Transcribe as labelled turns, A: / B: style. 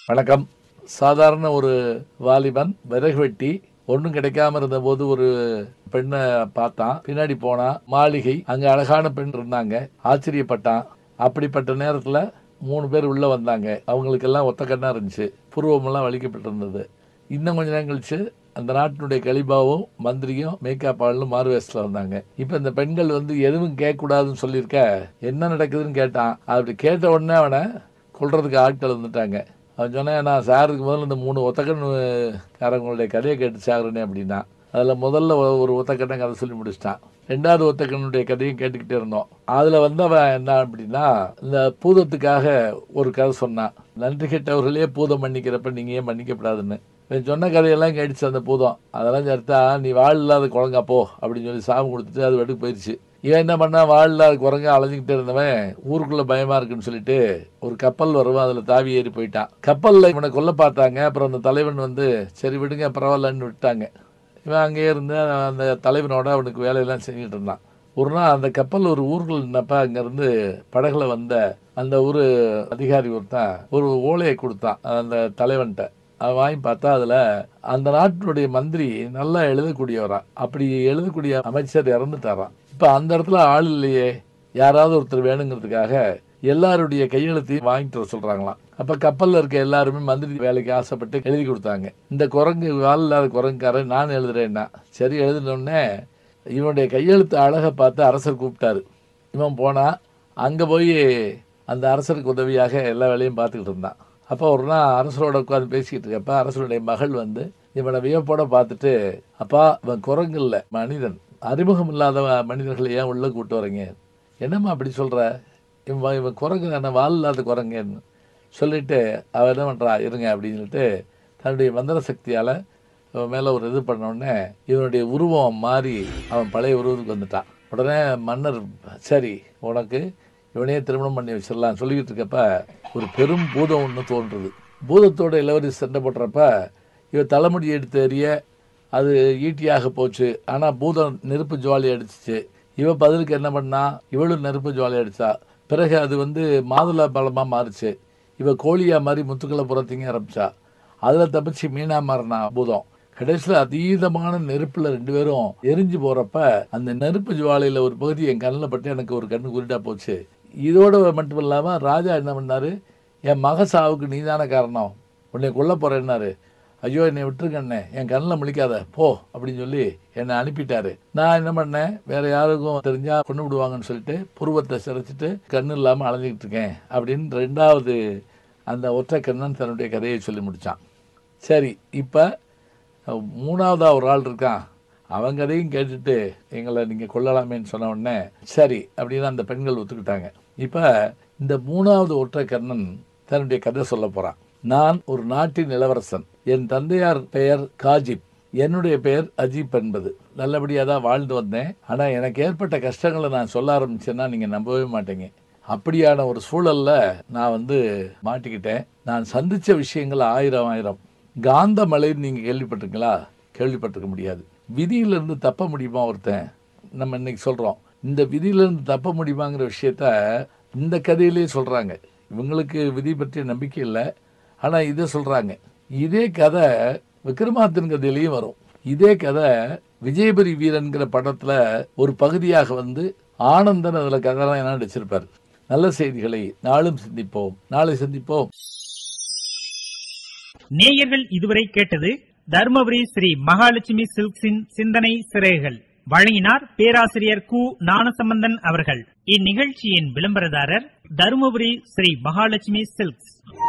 A: வணக்கம் சாதாரண ஒரு வாலிபன் விறகு வெட்டி ஒன்றும் கிடைக்காம இருந்தபோது ஒரு பெண்ணை பார்த்தான் பின்னாடி போனா மாளிகை அங்க அழகான பெண் இருந்தாங்க ஆச்சரியப்பட்டான் அப்படிப்பட்ட நேரத்துல மூணு பேர் உள்ள வந்தாங்க அவங்களுக்கெல்லாம் ஒத்த கண்ணா இருந்துச்சு புருவமெல்லாம் வலிக்கப்பட்டு இருந்தது இன்னும் கொஞ்ச நேரம் கழிச்சு அந்த நாட்டினுடைய கலிபாவும் மந்திரியும் மேக்கப் ஆளும் மாறு வேஷத்துல வந்தாங்க இப்ப இந்த பெண்கள் வந்து எதுவும் கேட்கக்கூடாதுன்னு சொல்லியிருக்க என்ன நடக்குதுன்னு கேட்டான் அப்படி கேட்ட உடனே அவனை கொல்றதுக்கு ஆட்கள் வந்துட்டாங்க அவன் சொன்னேன் நான் சாருக்கு முதல்ல இந்த மூணு ஒத்தக்கண்ணுக்காரங்களுடைய கதையை கேட்டு சாகுறேனே அப்படின்னா அதில் முதல்ல ஒ- ஒரு ஒத்தக்கண்ணை கதை சொல்லி முடிச்சிட்டான் ரெண்டாவது ஒத்தக்கண்ணுடைய கதையும் கேட்டுக்கிட்டே இருந்தோம் அதில் வந்தவன் என்ன அப்படின்னா இந்த பூதத்துக்காக ஒரு கதை சொன்னான் நன்றி கெட்டவர்களே பூதம் மன்னிக்கிறப்ப நீங்கள் ஏன் மன்னிக்கப்படாதுன்னு இவன் சொன்ன கதையெல்லாம் கேட்டுச்சு அந்த பூதம் அதெல்லாம் சேர்த்தா நீ வாழ் இல்லாத குழங்கா போ அப்படின்னு சொல்லி சாபம் கொடுத்துட்டு அது வெட்டுக்கு போயிடுச்சு இவன் என்ன பண்ணா வாழ் இல்லாத குரங்க அலைஞ்சிக்கிட்டே இருந்தவன் ஊருக்குள்ள பயமா இருக்குன்னு சொல்லிட்டு ஒரு கப்பல் வருவான் அதுல தாவி ஏறி போயிட்டான் கப்பல்ல இவனை கொல்ல பார்த்தாங்க அப்புறம் அந்த தலைவன் வந்து சரி விடுங்க பரவாயில்லன்னு விட்டாங்க இவன் அங்கேயே இருந்து அந்த தலைவனோட அவனுக்கு வேலையெல்லாம் செஞ்சுட்டு இருந்தான் ஒரு நாள் அந்த கப்பல் ஒரு ஊருக்குள்ள நின்னப்ப அங்கேருந்து படகுல வந்த அந்த ஒரு அதிகாரி ஒருத்தன் ஒரு ஓலையை கொடுத்தான் அந்த தலைவன்கிட்ட அவன் வாங்கி பார்த்தா அதுல அந்த நாட்டினுடைய மந்திரி நல்லா எழுதக்கூடியவரா அப்படி எழுதக்கூடிய அமைச்சர் இறந்துட்டாராம் இப்ப அந்த இடத்துல ஆள் இல்லையே யாராவது ஒருத்தர் வேணுங்கிறதுக்காக எல்லாருடைய கையெழுத்தையும் வாங்கிட்டு வர சொல்றாங்களாம் அப்ப கப்பல்ல இருக்க எல்லாருமே மந்திரி வேலைக்கு ஆசைப்பட்டு எழுதி கொடுத்தாங்க இந்த குரங்கு வால் இல்லாத குரங்குக்காரன் நான் எழுதுறேன்னா சரி எழுதினோடனே இவனுடைய கையெழுத்து அழகை பார்த்து அரசர் கூப்பிட்டாரு இவன் போனா அங்க போய் அந்த அரசருக்கு உதவியாக எல்லா வேலையும் பார்த்துக்கிட்டு இருந்தான் அப்போ ஒரு நாள் அரசரோட உட்காந்து பேசிக்கிட்டு இருக்கப்ப அரசருடைய மகள் வந்து இவனை வியப்போட பார்த்துட்டு அப்பா இவன் குரங்கு இல்லை மனிதன் அறிமுகம் இல்லாத மனிதர்களை ஏன் உள்ள கூட்டு வரீங்க என்னம்மா அப்படி சொல்ற இவன் இவன் குரங்கு தானே வால் இல்லாத குரங்குன்னு சொல்லிட்டு அவன் என்ன பண்றா இருங்க அப்படின்னு சொல்லிட்டு தன்னுடைய மந்திர சக்தியால இவன் மேல ஒரு இது பண்ண உடனே இவனுடைய உருவம் மாறி அவன் பழைய உருவத்துக்கு வந்துட்டான் உடனே மன்னர் சரி உனக்கு இவனையே திருமணம் பண்ணி வச்சிடலாம் சொல்லிக்கிட்டு இருக்கப்ப ஒரு பெரும் பூதம் ஒன்று தோன்றுது பூதத்தோட இளவரசி சண்டை போடுறப்ப இவ தலைமுடி எடுத்து எறிய அது ஈட்டியாக போச்சு ஆனா பூதம் நெருப்பு ஜுவாலி அடிச்சிச்சு இவ பதிலுக்கு என்ன பண்ணா இவளும் நெருப்பு ஜுவாலி அடிச்சா பிறகு அது வந்து மாதுளை பழமா மாறுச்சு இவ கோழியா மாதிரி முத்துக்களை புறத்திங்க ஆரம்பிச்சா அதுல தப்பிச்சு மீனா மாறினா பூதம் கடைசியில் அதீதமான நெருப்புல ரெண்டு பேரும் எரிஞ்சு போறப்ப அந்த நெருப்பு ஜுவாலையில ஒரு பகுதி என் கண்ணில் பட்டு எனக்கு ஒரு கண்ணு குருடா போச்சு இதோட மட்டும் இல்லாம ராஜா என்ன பண்ணாரு என் மக சாவுக்கு நீதான காரணம் உன்னை கொல்ல போறேன்னாரு ஐயோ என்னை விட்டுருக்கண்ணே என் கண்ணில் முழிக்காத போ அப்படின்னு சொல்லி என்னை அனுப்பிட்டாரு நான் என்ன பண்ணேன் வேற யாருக்கும் தெரிஞ்சா கொண்டு விடுவாங்கன்னு சொல்லிட்டு புருவத்தை சிரைச்சிட்டு கண்ணு இல்லாமல் அலைஞ்சிக்கிட்டு இருக்கேன் அப்படின்னு ரெண்டாவது அந்த ஒற்றை கண்ணன் தன்னுடைய கதையை சொல்லி முடிச்சான் சரி இப்போ மூணாவதா ஒரு ஆள் இருக்கான் அவன் கதையும் கேட்டுட்டு எங்களை நீங்கள் கொல்லலாமேன்னு சொன்ன உடனே சரி அப்படின்னு அந்த பெண்கள் ஒத்துக்கிட்டாங்க இப்போ இந்த மூணாவது ஒற்றை கண்ணன் தன்னுடைய கதை சொல்ல போறான் நான் ஒரு நாட்டின் இளவரசன் என் தந்தையார் பெயர் காஜிப் என்னுடைய பெயர் அஜீப் என்பது நல்லபடியாக தான் வாழ்ந்து வந்தேன் ஆனால் எனக்கு ஏற்பட்ட கஷ்டங்களை நான் சொல்ல ஆரம்பிச்சேன்னா நீங்கள் நம்பவே மாட்டீங்க அப்படியான ஒரு சூழல்ல நான் வந்து மாட்டிக்கிட்டேன் நான் சந்திச்ச விஷயங்கள் ஆயிரம் ஆயிரம் காந்த மலைன்னு நீங்க கேள்விப்பட்டிருக்கீங்களா கேள்விப்பட்டிருக்க முடியாது விதியிலிருந்து தப்ப முடியுமா ஒருத்தன் நம்ம இன்னைக்கு சொல்றோம் இந்த விதியிலிருந்து தப்ப முடியுமாங்கிற விஷயத்த இந்த கதையிலேயே சொல்றாங்க இவங்களுக்கு விதி பற்றிய நம்பிக்கை இல்லை ஆனா இதை சொல்றாங்க இதே கதை விக்ரமாதித்தன் கதையிலையும் வரும் இதே கதை விஜயபுரி வீரன்கிற படத்துல ஒரு பகுதியாக வந்து ஆனந்தன் அதுல கதைலாம் என்ன நடிச்சிருப்பார் நல்ல செய்திகளை நாளும் சிந்திப்போம் நாளை சந்திப்போம்
B: நேயர்கள் இதுவரை கேட்டது தருமபுரி ஸ்ரீ மகாலட்சுமி சில்க்ஸின் சிந்தனை சிறைகள் வழங்கினார் பேராசிரியர் கு ஞானசம்பந்தன் அவர்கள் இந்நிகழ்ச்சியின் விளம்பரதாரர் தருமபுரி ஸ்ரீ மகாலட்சுமி சில்க்ஸ்